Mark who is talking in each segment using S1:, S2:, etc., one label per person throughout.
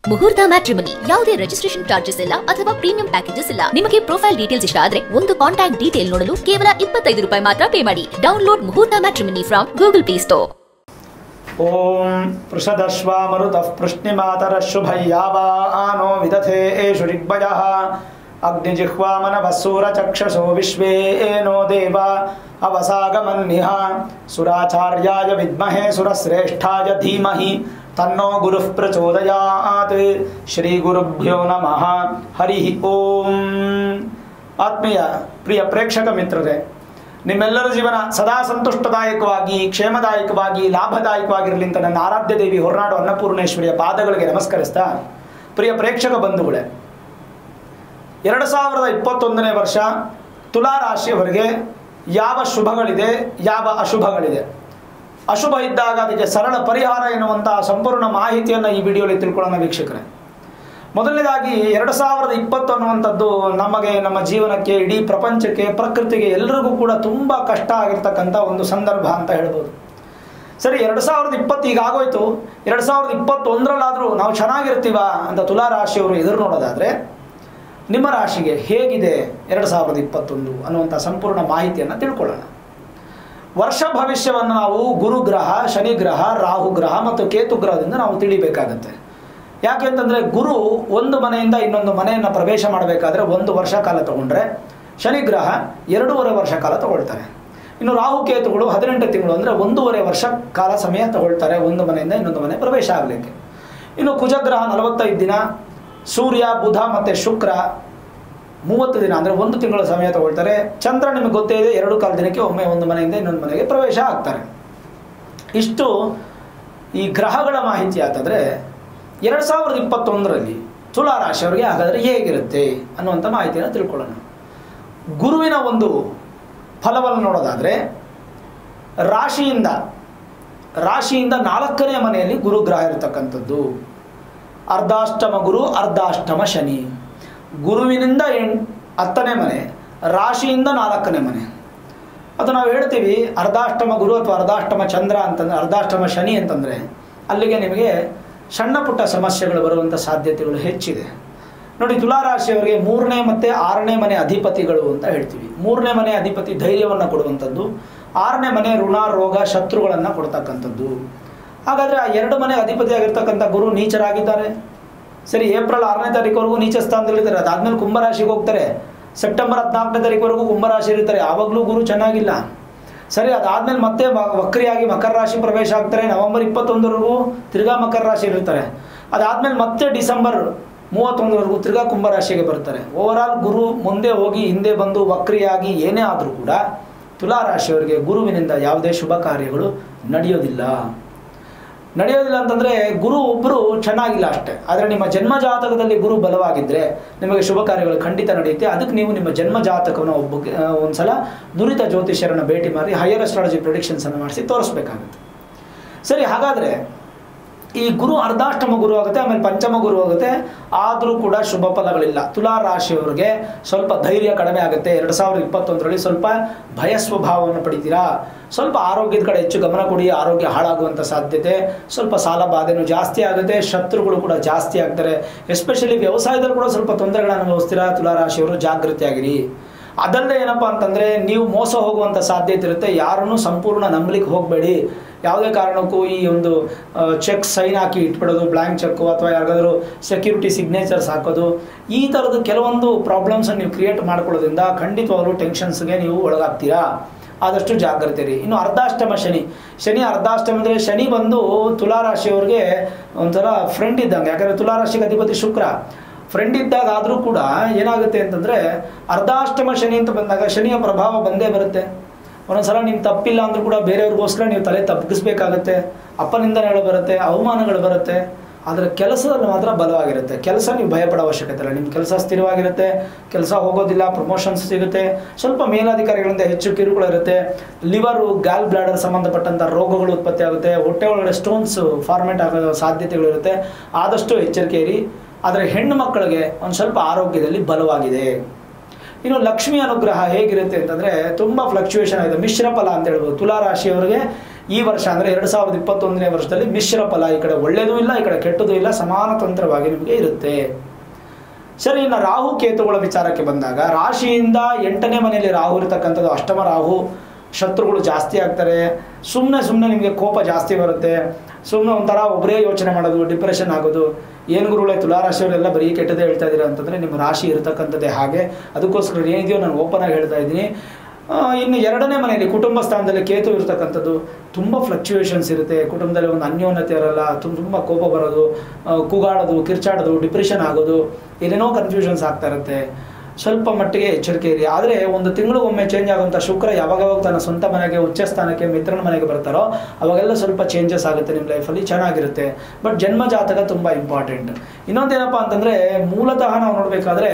S1: ಮುಹೂರ್ತ ಮ್ಯಾಟ್ರಿಮನಿ ಯಾವುದೇ registration charges ಇಲ್ಲ ಅಥವಾ ಪ್ರೀಮಿಯಂ ಪ್ಯಾಕೇಜಸ್ ಇಲ್ಲ ನಿಮಗೆ ಪ್ರೊಫೈಲ್ ಡೀಟೇಲ್ಸ್ ಇಷ್ಟ ಆದ್ರೆ ಒಂದು ಕಾಂಟ್ಯಾಕ್ಟ್ ಡೀಟೇಲ್ ನೋಡಲು ಕೇವಲ ಇಪ್ಪತ್ತೈದು ರೂಪಾಯಿ ಮಾತ್ರ ಪೇ ಮಾಡಿ download Muhurta matrimony from Google Play Store
S2: ॐ पृषदश्वामरुतः पृश्निमातरः शुभय्यावानो विदथे एषु ऋग्भयः अग्निजिह्वामनवः सूरचक्षसो विश्वे नो देवा अवसागमन्निः सुराचार्याय विद्महे सुरश्रेष्ठाय धीमहि तन्नो गुरुः प्रचोदयात् श्रीगुरुभ्यो नमः हरिः ಓಂ ಆತ್ಮೀಯ ಪ್ರಿಯ ಪ್ರೇಕ್ಷಕ ಮಿತ್ರರೇ ನಿಮ್ಮೆಲ್ಲರ ಜೀವನ ಸದಾ ಸಂತುಷ್ಟದಾಯಕವಾಗಿ ಕ್ಷೇಮದಾಯಕವಾಗಿ ಲಾಭದಾಯಕವಾಗಿರಲಿ ಅಂತ ನನ್ನ ಆರಾಧ್ಯ ದೇವಿ ಹೊರನಾಡು ಅನ್ನಪೂರ್ಣೇಶ್ವರಿಯ ಪಾದಗಳಿಗೆ ನಮಸ್ಕರಿಸ್ತಾ ಪ್ರಿಯ ಪ್ರೇಕ್ಷಕ ಬಂಧುಗಳೇ ಎರಡು ಸಾವಿರದ ಇಪ್ಪತ್ತೊಂದನೇ ವರ್ಷ ತುಲಾ ರಾಶಿಯವರಿಗೆ ಯಾವ ಶುಭಗಳಿದೆ ಯಾವ ಅಶುಭಗಳಿದೆ ಅಶುಭ ಇದ್ದಾಗ ಅದಕ್ಕೆ ಸರಳ ಪರಿಹಾರ ಎನ್ನುವಂತಹ ಸಂಪೂರ್ಣ ಮಾಹಿತಿಯನ್ನು ಈ ವಿಡಿಯೋಲಿ ತಿಳ್ಕೊಳ್ಳೋಣ ವೀಕ್ಷಕರೇ ಮೊದಲನೇದಾಗಿ ಎರಡು ಸಾವಿರದ ಇಪ್ಪತ್ತು ಅನ್ನುವಂಥದ್ದು ನಮಗೆ ನಮ್ಮ ಜೀವನಕ್ಕೆ ಇಡೀ ಪ್ರಪಂಚಕ್ಕೆ ಪ್ರಕೃತಿಗೆ ಎಲ್ಲರಿಗೂ ಕೂಡ ತುಂಬ ಕಷ್ಟ ಆಗಿರ್ತಕ್ಕಂಥ ಒಂದು ಸಂದರ್ಭ ಅಂತ ಹೇಳ್ಬೋದು ಸರಿ ಎರಡು ಸಾವಿರದ ಇಪ್ಪತ್ತು ಈಗ ಆಗೋಯ್ತು ಎರಡು ಸಾವಿರದ ಇಪ್ಪತ್ತೊಂದರಲ್ಲಾದರೂ ನಾವು ಚೆನ್ನಾಗಿರ್ತೀವ ಅಂತ ತುಲಾ ರಾಶಿಯವರು ಎದುರು ನೋಡೋದಾದರೆ ನಿಮ್ಮ ರಾಶಿಗೆ ಹೇಗಿದೆ ಎರಡು ಸಾವಿರದ ಇಪ್ಪತ್ತೊಂದು ಅನ್ನುವಂಥ ಸಂಪೂರ್ಣ ಮಾಹಿತಿಯನ್ನು ತಿಳ್ಕೊಳ್ಳೋಣ ವರ್ಷ ಭವಿಷ್ಯವನ್ನು ನಾವು ಗುರುಗ್ರಹ ಶನಿಗ್ರಹ ರಾಹುಗ್ರಹ ಮತ್ತು ಕೇತು ಗ್ರಹದಿಂದ ನಾವು ತಿಳಿಬೇಕಾಗತ್ತೆ ಯಾಕೆಂತಂದರೆ ಗುರು ಒಂದು ಮನೆಯಿಂದ ಇನ್ನೊಂದು ಮನೆಯನ್ನು ಪ್ರವೇಶ ಮಾಡಬೇಕಾದ್ರೆ ಒಂದು ವರ್ಷ ಕಾಲ ತಗೊಂಡ್ರೆ ಶನಿಗ್ರಹ ಎರಡೂವರೆ ವರ್ಷ ಕಾಲ ತಗೊಳ್ತಾರೆ ಇನ್ನು ರಾಹುಕೇತುಗಳು ಹದಿನೆಂಟು ತಿಂಗಳು ಅಂದರೆ ಒಂದೂವರೆ ವರ್ಷ ಕಾಲ ಸಮಯ ತಗೊಳ್ತಾರೆ ಒಂದು ಮನೆಯಿಂದ ಇನ್ನೊಂದು ಮನೆ ಪ್ರವೇಶ ಆಗಲಿಕ್ಕೆ ಇನ್ನು ಕುಜಗ್ರಹ ನಲವತ್ತೈದು ದಿನ ಸೂರ್ಯ ಬುಧ ಮತ್ತು ಶುಕ್ರ ಮೂವತ್ತು ದಿನ ಅಂದರೆ ಒಂದು ತಿಂಗಳ ಸಮಯ ತಗೊಳ್ತಾರೆ ಚಂದ್ರ ನಿಮಗೆ ಗೊತ್ತೇ ಇದೆ ಎರಡು ಕಾಲ ದಿನಕ್ಕೆ ಒಮ್ಮೆ ಒಂದು ಮನೆಯಿಂದ ಇನ್ನೊಂದು ಮನೆಗೆ ಪ್ರವೇಶ ಆಗ್ತಾರೆ ಇಷ್ಟು ಈ ಗ್ರಹಗಳ ಮಾಹಿತಿ ಆತಂದರೆ ಎರಡು ಸಾವಿರದ ಇಪ್ಪತ್ತೊಂದರಲ್ಲಿ ತುಲಾ ರಾಶಿಯವರಿಗೆ ಹಾಗಾದರೆ ಹೇಗಿರುತ್ತೆ ಅನ್ನುವಂಥ ಮಾಹಿತಿಯನ್ನು ತಿಳ್ಕೊಳ್ಳೋಣ ಗುರುವಿನ ಒಂದು ಫಲವನ್ನು ನೋಡೋದಾದರೆ ರಾಶಿಯಿಂದ ರಾಶಿಯಿಂದ ನಾಲ್ಕನೇ ಮನೆಯಲ್ಲಿ ಗುರುಗ್ರಹ ಇರತಕ್ಕಂಥದ್ದು ಅರ್ಧಾಷ್ಟಮ ಗುರು ಅರ್ಧಾಷ್ಟಮ ಶನಿ ಗುರುವಿನಿಂದ ಎಂಟ್ ಹತ್ತನೇ ಮನೆ ರಾಶಿಯಿಂದ ನಾಲ್ಕನೇ ಮನೆ ಅದು ನಾವು ಹೇಳ್ತೀವಿ ಅರ್ಧಾಷ್ಟಮ ಗುರು ಅಥವಾ ಅರ್ಧಾಷ್ಟಮ ಚಂದ್ರ ಅಂತಂದ್ರೆ ಅರ್ಧಾಷ್ಟಮ ಶನಿ ಅಂತಂದರೆ ಅಲ್ಲಿಗೆ ನಿಮಗೆ ಸಣ್ಣ ಪುಟ್ಟ ಸಮಸ್ಯೆಗಳು ಬರುವಂಥ ಸಾಧ್ಯತೆಗಳು ಹೆಚ್ಚಿದೆ ನೋಡಿ ತುಲಾರಾಶಿಯವರಿಗೆ ಮೂರನೇ ಮತ್ತು ಆರನೇ ಮನೆ ಅಧಿಪತಿಗಳು ಅಂತ ಹೇಳ್ತೀವಿ ಮೂರನೇ ಮನೆ ಅಧಿಪತಿ ಧೈರ್ಯವನ್ನು ಕೊಡುವಂಥದ್ದು ಆರನೇ ಮನೆ ಋಣ ರೋಗ ಶತ್ರುಗಳನ್ನು ಕೊಡ್ತಕ್ಕಂಥದ್ದು ಹಾಗಾದರೆ ಆ ಎರಡು ಮನೆ ಅಧಿಪತಿಯಾಗಿರ್ತಕ್ಕಂಥ ಗುರು ನೀಚರಾಗಿದ್ದಾರೆ ಸರಿ ಏಪ್ರಿಲ್ ಆರನೇ ತಾರೀಕುವರೆಗೂ ನೀಚ ಸ್ಥಾನದಲ್ಲಿದ್ದಾರೆ ಅದಾದ್ಮೇಲೆ ಕುಂಭರಾಶಿಗೆ ಹೋಗ್ತಾರೆ ಸೆಪ್ಟೆಂಬರ್ ಹದಿನಾಲ್ಕನೇ ತಾರೀಕುವರೆಗೂ ಕುಂಭರಾಶಿ ಇರ್ತಾರೆ ಆವಾಗಲೂ ಗುರು ಚೆನ್ನಾಗಿಲ್ಲ ಸರಿ ಅದಾದ್ಮೇಲೆ ಮತ್ತೆ ಮ- ವಕ್ರಿಯಾಗಿ ಮಕರ ರಾಶಿ ಪ್ರವೇಶ ಆಗ್ತಾರೆ ನವೆಂಬರ್ ಇಪ್ಪತ್ತೊಂದರವರೆಗೂ ತಿರ್ಗಾ ಮಕರ ರಾಶಿ ಇರ್ತಾರೆ ಅದಾದ್ಮೇಲೆ ಮತ್ತೆ ಡಿಸೆಂಬರ್ ಮೂವತ್ತೊಂದರವರೆಗೂ ತಿರ್ಗಾ ಕುಂಭರಾಶಿಗೆ ಬರ್ತಾರೆ ಓವರಾಲ್ ಗುರು ಮುಂದೆ ಹೋಗಿ ಹಿಂದೆ ಬಂದು ವಕ್ರಿಯಾಗಿ ಏನೇ ಆದರೂ ಕೂಡ ತುಲಾ ರಾಶಿಯವರಿಗೆ ಗುರುವಿನಿಂದ ಯಾವುದೇ ಶುಭ ಕಾರ್ಯಗಳು ನಡೆಯೋದಿಲ್ಲ ನಡೆಯೋದಿಲ್ಲ ಅಂತಂದರೆ ಗುರು ಒಬ್ಬರು ಚೆನ್ನಾಗಿಲ್ಲ ಅಷ್ಟೇ ಆದರೆ ನಿಮ್ಮ ಜನ್ಮ ಜಾತಕದಲ್ಲಿ ಗುರು ಬಲವಾಗಿದ್ದರೆ ನಿಮಗೆ ಶುಭ ಕಾರ್ಯಗಳು ಖಂಡಿತ ನಡೆಯುತ್ತೆ ಅದಕ್ಕೆ ನೀವು ನಿಮ್ಮ ಜನ್ಮ ಜಾತಕವನ್ನು ಒಬ್ಬ ಒಂದ್ಸಲ ನುರಿತ ಜ್ಯೋತಿಷ್ಯರನ್ನು ಭೇಟಿ ಮಾಡಿ ಹೈಯರ್ ಅಸ್ಟ್ರಾಲಜಿ ಪ್ರಿಡಿಕ್ಷನ್ಸನ್ನು ಮಾಡಿಸಿ ತೋರಿಸ್ಬೇಕಾಗುತ್ತೆ ಸರಿ ಹಾಗಾದರೆ ಈ ಗುರು ಅರ್ಧಾಷ್ಟಮ ಗುರು ಆಗುತ್ತೆ ಆಮೇಲೆ ಪಂಚಮ ಗುರು ಆಗುತ್ತೆ ಆದರೂ ಕೂಡ ಶುಭ ಫಲಗಳಿಲ್ಲ ತುಲಾ ರಾಶಿಯವರಿಗೆ ಸ್ವಲ್ಪ ಧೈರ್ಯ ಕಡಿಮೆ ಆಗುತ್ತೆ ಎರಡು ಸಾವಿರದ ಇಪ್ಪತ್ತೊಂದರಲ್ಲಿ ಸ್ವಲ್ಪ ಭಯ ಸ್ವಭಾವವನ್ನು ಪಡಿತೀರಾ ಸ್ವಲ್ಪ ಆರೋಗ್ಯದ ಕಡೆ ಹೆಚ್ಚು ಗಮನ ಕೊಡಿ ಆರೋಗ್ಯ ಹಾಳಾಗುವಂಥ ಸಾಧ್ಯತೆ ಸ್ವಲ್ಪ ಸಾಲ ಬಾಧೆನೂ ಜಾಸ್ತಿ ಆಗುತ್ತೆ ಶತ್ರುಗಳು ಕೂಡ ಜಾಸ್ತಿ ಆಗ್ತಾರೆ ಎಸ್ಪೆಷಲಿ ವ್ಯವಸಾಯದಲ್ಲಿ ಕೂಡ ಸ್ವಲ್ಪ ತೊಂದರೆಗಳನ್ನು ಅನುಭವಿಸ್ತೀರಾ ತುಲಾ ರಾಶಿಯವರು ಜಾಗೃತಿಯಾಗಿರಿ ಅದಲ್ಲದೆ ಏನಪ್ಪ ಅಂತಂದರೆ ನೀವು ಮೋಸ ಹೋಗುವಂಥ ಸಾಧ್ಯತೆ ಇರುತ್ತೆ ಯಾರನ್ನೂ ಸಂಪೂರ್ಣ ನಂಬಲಿಕ್ಕೆ ಹೋಗಬೇಡಿ ಯಾವುದೇ ಕಾರಣಕ್ಕೂ ಈ ಒಂದು ಚೆಕ್ ಸೈನ್ ಹಾಕಿ ಇಟ್ಬಿಡೋದು ಬ್ಲ್ಯಾಂಕ್ ಚೆಕ್ಕು ಅಥವಾ ಯಾರಿಗಾದ್ರೂ ಸೆಕ್ಯೂರಿಟಿ ಸಿಗ್ನೇಚರ್ಸ್ ಹಾಕೋದು ಈ ಥರದ ಕೆಲವೊಂದು ಪ್ರಾಬ್ಲಮ್ಸನ್ನು ನೀವು ಕ್ರಿಯೇಟ್ ಮಾಡ್ಕೊಳ್ಳೋದ್ರಿಂದ ಖಂಡಿತವಾಗ್ಲೂ ಟೆನ್ಷನ್ಸ್ಗೆ ನೀವು ಒಳಗಾಗ್ತೀರಾ ಆದಷ್ಟು ಜಾಗ್ರತೆ ಇರಿ ಇನ್ನು ಅರ್ಧಾಷ್ಟಮ ಶನಿ ಶನಿ ಅರ್ಧಾಷ್ಟಮ ಅಂದರೆ ಶನಿ ಬಂದು ತುಲಾರಾಶಿಯವ್ರಿಗೆ ಒಂಥರ ಫ್ರೆಂಡ್ ಇದ್ದಂಗೆ ಯಾಕಂದರೆ ತುಲಾರಾಶಿಗೆ ಅಧಿಪತಿ ಶುಕ್ರ ಫ್ರೆಂಡ್ ಇದ್ದಾಗ ಆದರೂ ಕೂಡ ಏನಾಗುತ್ತೆ ಅಂತಂದರೆ ಅರ್ಧಾಷ್ಟಮ ಶನಿ ಅಂತ ಬಂದಾಗ ಶನಿಯ ಪ್ರಭಾವ ಬಂದೇ ಬರುತ್ತೆ ಒಂದೊಂದ್ಸಲ ನಿಮ್ಮ ತಪ್ಪಿಲ್ಲ ಅಂದರೂ ಕೂಡ ಬೇರೆಯವ್ರಿಗೋಸ್ಕರ ನೀವು ತಲೆ ತಪ್ಪಿಸ್ಬೇಕಾಗತ್ತೆ ಅಪ್ಪನಿಂದ ಹೇಳೋ ಬರುತ್ತೆ ಅವಮಾನಗಳು ಬರುತ್ತೆ ಆದರೆ ಕೆಲಸದಲ್ಲಿ ಮಾತ್ರ ಬಲವಾಗಿರುತ್ತೆ ಕೆಲಸ ನೀವು ಭಯಪಡೋ ಅವಶ್ಯಕತೆ ಇಲ್ಲ ನಿಮ್ಮ ಕೆಲಸ ಸ್ಥಿರವಾಗಿರುತ್ತೆ ಕೆಲಸ ಹೋಗೋದಿಲ್ಲ ಪ್ರಮೋಷನ್ಸ್ ಸಿಗುತ್ತೆ ಸ್ವಲ್ಪ ಮೇಲಾಧಿಕಾರಿಗಳಿಂದ ಹೆಚ್ಚು ಕಿರುಕುಳ ಇರುತ್ತೆ ಲಿವರು ಗ್ಯಾಲ್ ಬ್ಲಾಡರ್ ಸಂಬಂಧಪಟ್ಟಂಥ ರೋಗಗಳು ಉತ್ಪತ್ತಿ ಆಗುತ್ತೆ ಹೊಟ್ಟೆ ಒಳಗಡೆ ಸ್ಟೋನ್ಸ್ ಫಾರ್ಮೇಟ್ ಆಗೋ ಸಾಧ್ಯತೆಗಳು ಇರುತ್ತೆ ಆದಷ್ಟು ಎಚ್ಚರಿಕೆ ಇರಿ ಆದರೆ ಹೆಣ್ಣು ಮಕ್ಕಳಿಗೆ ಒಂದು ಸ್ವಲ್ಪ ಆರೋಗ್ಯದಲ್ಲಿ ಬಲವಾಗಿದೆ ಇನ್ನು ಲಕ್ಷ್ಮಿ ಅನುಗ್ರಹ ಹೇಗಿರುತ್ತೆ ಅಂತಂದರೆ ತುಂಬ ಫ್ಲಕ್ಚುಯೇಷನ್ ಆಗಿದೆ ಮಿಶ್ರ ಫಲ ಅಂತ ಹೇಳ್ಬೋದು ತುಲಾ ರಾಶಿಯವರಿಗೆ ಈ ವರ್ಷ ಅಂದರೆ ಎರಡು ಸಾವಿರದ ಇಪ್ಪತ್ತೊಂದನೇ ವರ್ಷದಲ್ಲಿ ಮಿಶ್ರ ಫಲ ಈ ಕಡೆ ಒಳ್ಳೆಯದೂ ಇಲ್ಲ ಈ ಕಡೆ ಕೆಟ್ಟದೂ ಇಲ್ಲ ಸಮಾನತಂತ್ರವಾಗಿ ನಿಮಗೆ ಇರುತ್ತೆ ಸರಿ ಇನ್ನು ರಾಹು ಕೇತುಗಳ ವಿಚಾರಕ್ಕೆ ಬಂದಾಗ ರಾಶಿಯಿಂದ ಎಂಟನೇ ಮನೆಯಲ್ಲಿ ರಾಹು ಇರತಕ್ಕಂಥದ್ದು ಅಷ್ಟಮ ರಾಹು ಶತ್ರುಗಳು ಜಾಸ್ತಿ ಆಗ್ತಾರೆ ಸುಮ್ಮನೆ ಸುಮ್ಮನೆ ನಿಮಗೆ ಕೋಪ ಜಾಸ್ತಿ ಬರುತ್ತೆ ಸುಮ್ಮನೆ ಒಂಥರ ಒಬ್ಬರೇ ಯೋಚನೆ ಮಾಡೋದು ಡಿಪ್ರೆಷನ್ ಆಗೋದು ಏನು ಗುರುಗಳೇ ತುಲಾರಾಶಿಯವರೆಲ್ಲ ಬರೀ ಕೆಟ್ಟದೇ ಹೇಳ್ತಾ ಇದ್ದೀರಾ ಅಂತಂದರೆ ನಿಮ್ಮ ರಾಶಿ ಇರತಕ್ಕಂಥದ್ದೇ ಹಾಗೆ ಅದಕ್ಕೋಸ್ಕರ ಏನಿದೆಯೋ ನಾನು ಓಪನ್ ಆಗಿ ಹೇಳ್ತಾ ಇದ್ದೀನಿ ಆ, ಇನ್ನು ಎರಡನೇ ಮನೆಯಲ್ಲಿ ಕುಟುಂಬ ಸ್ಥಾನದಲ್ಲಿ ಕೇತು ಇರತಕ್ಕಂಥದ್ದು ತುಂಬ ಫ್ಲಕ್ಚುಯೇಷನ್ಸ್ ಇರುತ್ತೆ ಕುಟುಂಬದಲ್ಲಿ ಒಂದು ಅನ್ಯೋನ್ಯತೆ ಇರಲ್ಲ ತುಂಬ ತುಂಬ ಕೋಪ ಬರೋದು ಆ, ಕೂಗಾಡೋದು ಕಿರ್ಚಾಡೋದು ಡಿಪ್ರೆಷನ್ ಆಗೋದು ಏನೇನೋ ಕನ್ಫ್ಯೂಷನ್ಸ್ ಆಗ್ತಾ ಇರುತ್ತೆ ಸ್ವಲ್ಪ ಮಟ್ಟಿಗೆ ಎಚ್ಚರಿಕೆ ಇರಿ ಆದರೆ ಒಂದು ತಿಂಗಳಿಗೊಮ್ಮೆ ಚೇಂಜ್ ಆಗುವಂಥ ಶುಕ್ರ ಯಾವಾಗವಾಗ ತನ್ನ ಸ್ವಂತ ಮನೆಗೆ ಉಚ್ಚ ಸ್ಥಾನಕ್ಕೆ ಮಿತ್ರನ ಮನೆಗೆ ಬರ್ತಾರೋ ಅವಾಗೆಲ್ಲ ಸ್ವಲ್ಪ ಚೇಂಜಸ್ ಆಗುತ್ತೆ ನಿಮ್ಮ ಲೈಫಲ್ಲಿ ಚೆನ್ನಾಗಿರುತ್ತೆ ಬಟ್ ಜನ್ಮ ಜಾತಕ ತುಂಬ ಇಂಪಾರ್ಟೆಂಟ್ ಇನ್ನೊಂದೇನಪ್ಪ ಅಂತಂದರೆ ಮೂಲತಃ ನಾವು ನೋಡಬೇಕಾದ್ರೆ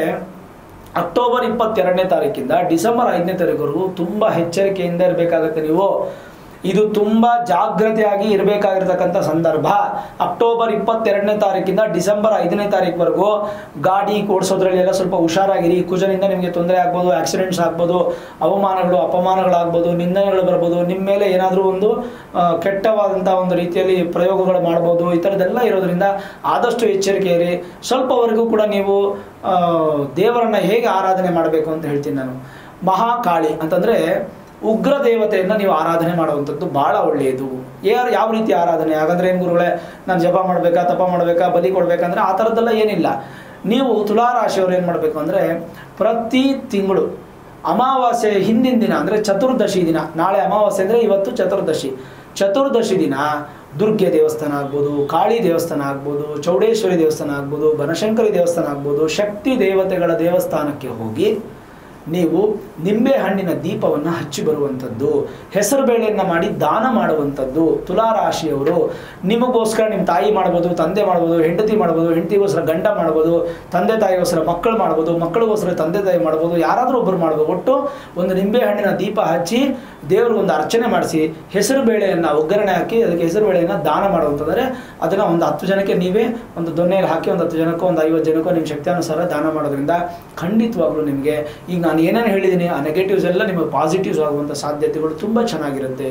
S2: ಅಕ್ಟೋಬರ್ ಇಪ್ಪತ್ತೆರಡನೇ ತಾರೀಕಿಂದ ಡಿಸೆಂಬರ್ ಐದನೇ ತಾರೀಕುವರೆಗೂ ತುಂಬ ಎಚ್ಚರಿಕೆಯಿಂದ ಇರಬೇಕಾಗುತ್ತೆ ನೀವು ಇದು ತುಂಬ ಜಾಗ್ರತೆಯಾಗಿ ಇರಬೇಕಾಗಿರ್ತಕ್ಕಂಥ ಸಂದರ್ಭ ಅಕ್ಟೋಬರ್ ಇಪ್ಪತ್ತೆರಡನೇ ತಾರೀಕಿಂದ ಡಿಸೆಂಬರ್ ಐದನೇ ತಾರೀಕುವರೆಗೂ ಗಾಡಿ ಓಡಿಸೋದ್ರಲ್ಲಿ ಎಲ್ಲ ಸ್ವಲ್ಪ ಹುಷಾರಾಗಿರಿ ಕುಜನಿಂದ ನಿಮಗೆ ತೊಂದರೆ ಆಗ್ಬೋದು ಆಕ್ಸಿಡೆಂಟ್ಸ್ ಆಗ್ಬೋದು ಅವಮಾನಗಳು ಅಪಮಾನಗಳಾಗ್ಬೋದು ನಿಂದನೆಗಳು ಬರ್ಬೋದು ನಿಮ್ಮ ಮೇಲೆ ಏನಾದರೂ ಒಂದು ಆ, ಕೆಟ್ಟವಾದಂಥ ಒಂದು ರೀತಿಯಲ್ಲಿ ಪ್ರಯೋಗಗಳು ಮಾಡ್ಬೋದು ಈ ಥರದ್ದೆಲ್ಲ ಇರೋದ್ರಿಂದ ಆದಷ್ಟು ಎಚ್ಚರಿಕೆ ಇರಿ ಸ್ವಲ್ಪವರೆಗೂ ಕೂಡ ನೀವು ಆ, ದೇವರನ್ನ ಹೇಗೆ ಆರಾಧನೆ ಮಾಡಬೇಕು ಅಂತ ಹೇಳ್ತೀನಿ ನಾನು ಮಹಾಕಾಳಿ ಅಂತಂದರೆ ಉಗ್ರ ದೇವತೆಯನ್ನು ನೀವು ಆರಾಧನೆ ಮಾಡುವಂಥದ್ದು ಭಾಳ ಒಳ್ಳೆಯದು ಯಾರು ಯಾವ ರೀತಿ ಆರಾಧನೆ ಹಾಗಂದ್ರೆ ಏನು ಗುರುಗಳೇ ನಾನು ಜಪ ಮಾಡಬೇಕಾ ತಪ ಮಾಡಬೇಕಾ ಬಲಿ ಕೊಡಬೇಕಂದ್ರೆ ಆ ಥರದ್ದೆಲ್ಲ ಏನಿಲ್ಲ ನೀವು ತುಲಾರಾಶಿಯವ್ರು ಏನು ಮಾಡಬೇಕು ಅಂದರೆ ಪ್ರತಿ ತಿಂಗಳು ಅಮಾವಾಸ್ಯೆ ಹಿಂದಿನ ದಿನ ಅಂದರೆ ಚತುರ್ದಶಿ ದಿನ ನಾಳೆ ಅಮಾವಾಸ್ಯೆ ಅಂದರೆ ಇವತ್ತು ಚತುರ್ದಶಿ ಚತುರ್ದಶಿ ದಿನ ದುರ್ಗೆ ದೇವಸ್ಥಾನ ಆಗ್ಬೋದು ಕಾಳಿ ದೇವಸ್ಥಾನ ಆಗ್ಬೋದು ಚೌಡೇಶ್ವರಿ ದೇವಸ್ಥಾನ ಆಗ್ಬೋದು ಬನಶಂಕರಿ ದೇವಸ್ಥಾನ ಆಗ್ಬೋದು ಶಕ್ತಿ ದೇವತೆಗಳ ದೇವಸ್ಥಾನಕ್ಕೆ ಹೋಗಿ ನೀವು ನಿಂಬೆ ಹಣ್ಣಿನ ದೀಪವನ್ನು ಹಚ್ಚಿ ಬರುವಂಥದ್ದು ಹೆಸರು ಬೇಳೆಯನ್ನು ಮಾಡಿ ದಾನ ಮಾಡುವಂಥದ್ದು ತುಲಾರಾಶಿಯವರು ನಿಮಗೋಸ್ಕರ ನಿಮ್ಮ ತಾಯಿ ಮಾಡ್ಬೋದು ತಂದೆ ಮಾಡ್ಬೋದು ಹೆಂಡತಿ ಮಾಡ್ಬೋದು ಹೆಂಡತಿಗೋಸ್ಕರ ಗಂಡ ಮಾಡ್ಬೋದು ತಂದೆ ತಾಯಿಗೋಸ್ಕರ ಮಕ್ಕಳು ಮಾಡ್ಬೋದು ಮಕ್ಕಳಿಗೋಸ್ಕರ ತಂದೆ ತಾಯಿ ಮಾಡ್ಬೋದು ಯಾರಾದರೂ ಒಬ್ಬರು ಮಾಡ್ಬೋದು ಒಟ್ಟು ಒಂದು ನಿಂಬೆ ಹಣ್ಣಿನ ದೀಪ ಹಚ್ಚಿ ದೇವ್ರಿಗೊಂದು ಅರ್ಚನೆ ಮಾಡಿಸಿ ಹೆಸರು ಬೇಳೆಯನ್ನು ಒಗ್ಗರಣೆ ಹಾಕಿ ಅದಕ್ಕೆ ಹೆಸರು ಬೇಳೆಯನ್ನು ದಾನ ಮಾಡುವಂತಂದರೆ ಅದನ್ನು ಒಂದು ಹತ್ತು ಜನಕ್ಕೆ ನೀವೇ ಒಂದು ದೊನ್ನೆಯಲ್ಲಿ ಹಾಕಿ ಒಂದು ಹತ್ತು ಜನಕ್ಕೋ ಒಂದು ಐವತ್ತು ಜನಕ್ಕೋ ನಿಮ್ಮ ಶಕ್ತಿಯಾನುಸಾರ ದಾನ ಮಾಡೋದ್ರಿಂದ ಖಂಡಿತವಾಗ್ಲೂ ನಿಮಗೆ ಈಗ ನಾನು ಏನೇನು ಹೇಳಿದ್ದೀನಿ ಆ ನೆಗೆಟಿವ್ಸ್ ಎಲ್ಲ ನಿಮಗೆ ಪಾಸಿಟಿವ್ಸ್ ಆಗುವಂಥ ಸಾಧ್ಯತೆಗಳು ತುಂಬ ಚೆನ್ನಾಗಿರುತ್ತೆ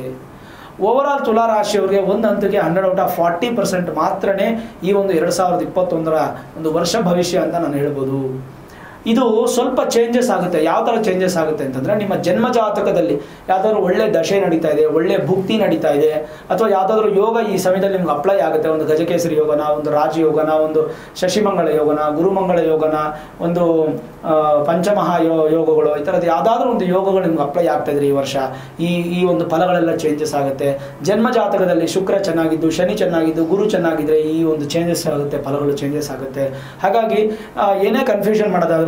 S2: ಓವರಾಲ್ ತುಲಾರಾಶಿಯವರಿಗೆ ಒಂದು ಹಂತಕ್ಕೆ hundred out of forty percent ಮಾತ್ರನೇ ಈ ಒಂದು ಎರಡು ಸಾವಿರದ ಇಪ್ಪತ್ತೊಂದರ ಒಂದು ವರ್ಷ ಭವಿಷ್ಯ ಅಂತ ನಾನು ಹೇಳ್ಬೋದು ಇದು ಸ್ವಲ್ಪ ಚೇಂಜಸ್ ಆಗುತ್ತೆ ಯಾವ ಥರ ಚೇಂಜಸ್ ಆಗುತ್ತೆ ಅಂತಂದರೆ ನಿಮ್ಮ ಜನ್ಮ ಜಾತಕದಲ್ಲಿ ಯಾವುದಾದ್ರು ಒಳ್ಳೆ ದಶೆ ನಡೀತಾ ಇದೆ ಒಳ್ಳೆ ಭುಕ್ತಿ ನಡೀತಾ ಇದೆ ಅಥವಾ ಯಾವುದಾದ್ರೂ ಯೋಗ ಈ ಸಮಯದಲ್ಲಿ ನಿಮ್ಗೆ ಅಪ್ಲೈ ಆಗುತ್ತೆ ಒಂದು ಗಜಕೇಸರಿ ಯೋಗನ ಒಂದು ರಾಜಯೋಗನ ಒಂದು ಶಶಿಮಂಗಳ ಯೋಗನ ಗುರುಮಂಗಳ ಯೋಗನ ಒಂದು ಆ, ಪಂಚಮಹಾ ಯೋ ಯೋಗಗಳು ಈ ಥರದ್ದು ಯಾವುದಾದ್ರೂ ಒಂದು ಯೋಗಗಳು ನಿಮ್ಗೆ ಅಪ್ಲೈ ಆಗ್ತಾ ಇದ್ರೆ ಈ ವರ್ಷ ಈ ಈ ಒಂದು ಫಲಗಳೆಲ್ಲ ಚೇಂಜಸ್ ಆಗುತ್ತೆ ಜನ್ಮ ಜಾತಕದಲ್ಲಿ ಶುಕ್ರ ಚೆನ್ನಾಗಿದ್ದು ಶನಿ ಚೆನ್ನಾಗಿದ್ದು ಗುರು ಚೆನ್ನಾಗಿದ್ರೆ ಈ ಒಂದು ಚೇಂಜಸ್ ಆಗುತ್ತೆ ಫಲಗಳು ಚೇಂಜಸ್ ಆಗುತ್ತೆ ಹಾಗಾಗಿ ಆ, ಏನೇ ಕನ್ಫ್ಯೂಷನ್ ಮಾಡೋದಾದರೂ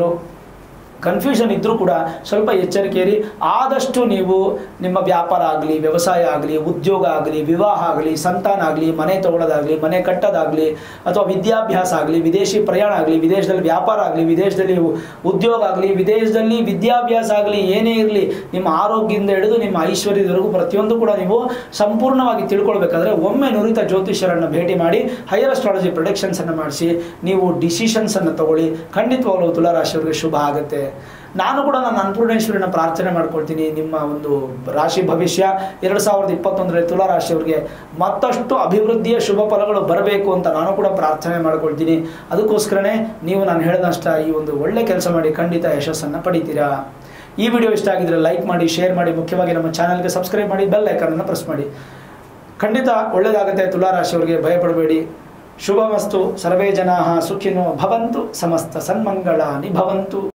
S2: ಕನ್ಫ್ಯೂಷನ್ ಇದ್ದರೂ ಕೂಡ ಸ್ವಲ್ಪ ಎಚ್ಚರಿಕೆ ಇರಿ ಆದಷ್ಟು ನೀವು ನಿಮ್ಮ ವ್ಯಾಪಾರ ಆಗಲಿ ವ್ಯವಸಾಯ ಆಗಲಿ ಉದ್ಯೋಗ ಆಗಲಿ ವಿವಾಹ ಆಗಲಿ ಸಂತಾನ ಆಗಲಿ ಮನೆ ತಗೊಳ್ಳೋದಾಗಲಿ ಮನೆ ಕಟ್ಟೋದಾಗಲಿ ಅಥವಾ ವಿದ್ಯಾಭ್ಯಾಸ ಆಗಲಿ ವಿದೇಶಿ ಪ್ರಯಾಣ ಆಗಲಿ ವಿದೇಶದಲ್ಲಿ ವ್ಯಾಪಾರ ಆಗಲಿ ವಿದೇಶದಲ್ಲಿ ಉ- ಉದ್ಯೋಗ ಆಗಲಿ ವಿದೇಶದಲ್ಲಿ ವಿದ್ಯಾಭ್ಯಾಸ ಆಗಲಿ ಏನೇ ಇರಲಿ ನಿಮ್ಮ ಆರೋಗ್ಯದಿಂದ ಹಿಡಿದು ನಿಮ್ಮ ಐಶ್ವರ್ಯದವರೆಗೂ ಪ್ರತಿಯೊಂದು ಕೂಡ ನೀವು ಸಂಪೂರ್ಣವಾಗಿ ತಿಳ್ಕೊಳ್ಬೇಕಾದ್ರೆ ಒಮ್ಮೆ ನುರಿತ ಜ್ಯೋತಿಷ್ಯರನ್ನು ಭೇಟಿ ಮಾಡಿ ಹೈಯರ್ ಅಸ್ಟ್ರಾಲಜಿ ಪ್ರೊಡಕ್ಷನ್ಸನ್ನು ಮಾಡಿಸಿ ನೀವು ಡಿಸಿಷನ್ಸನ್ನು ತಗೊಳ್ಳಿ ಖಂಡಿತವಾಗ್ಲೂ ತುಲಾರಾಶಿಯವರಿಗೆ ಶುಭ ಆಗುತ್ತೆ ನಾನು ಕೂಡ ನಾನು ಅನ್ನಪೂರ್ಣೇಶ್ವರಿನ ಪ್ರಾರ್ಥನೆ ಮಾಡ್ಕೊಳ್ತೀನಿ ನಿಮ್ಮ ಒಂದು ರಾಶಿ ಭವಿಷ್ಯ ಎರಡು ಸಾವಿರದ ಇಪ್ಪತ್ತೊಂದರಲ್ಲಿ ತುಲಾರಾಶಿಯವರಿಗೆ ಮತ್ತಷ್ಟು ಅಭಿವೃದ್ಧಿಯ ಶುಭ ಫಲಗಳು ಬರಬೇಕು ಅಂತ ನಾನು ಕೂಡ ಪ್ರಾರ್ಥನೆ ಮಾಡ್ಕೊಳ್ತೀನಿ ಅದಕ್ಕೋಸ್ಕರನೇ ನೀವು ನಾನು ಹೇಳಿದಷ್ಟ ಈ ಒಂದು ಒಳ್ಳೆ ಕೆಲಸ ಮಾಡಿ ಖಂಡಿತ ಯಶಸ್ಸನ್ನು ಪಡಿತೀರಾ ಈ ವಿಡಿಯೋ ಇಷ್ಟ ಆಗಿದ್ರೆ ಲೈಕ್ ಮಾಡಿ ಶೇರ್ ಮಾಡಿ ಮುಖ್ಯವಾಗಿ ನಮ್ಮ ಚಾನಲ್ಗೆ ಸಬ್ಸ್ಕ್ರೈಬ್ ಮಾಡಿ ಬೆಲ್ ಐಕನನ್ನು ಪ್ರೆಸ್ ಮಾಡಿ ಖಂಡಿತ ಒಳ್ಳೆಯದಾಗುತ್ತೆ ತುಲಾರಾಶಿಯವರಿಗೆ ಭಯಪಡಬೇಡಿ ಶುಭಮಸ್ತು ಸರ್ವೇ ಜನಾ ಸುಖಿನೋ ಭವಂತು ಸಮಸ್ತ ಸನ್ಮಂಗಳಾನಿ ಭವಂತು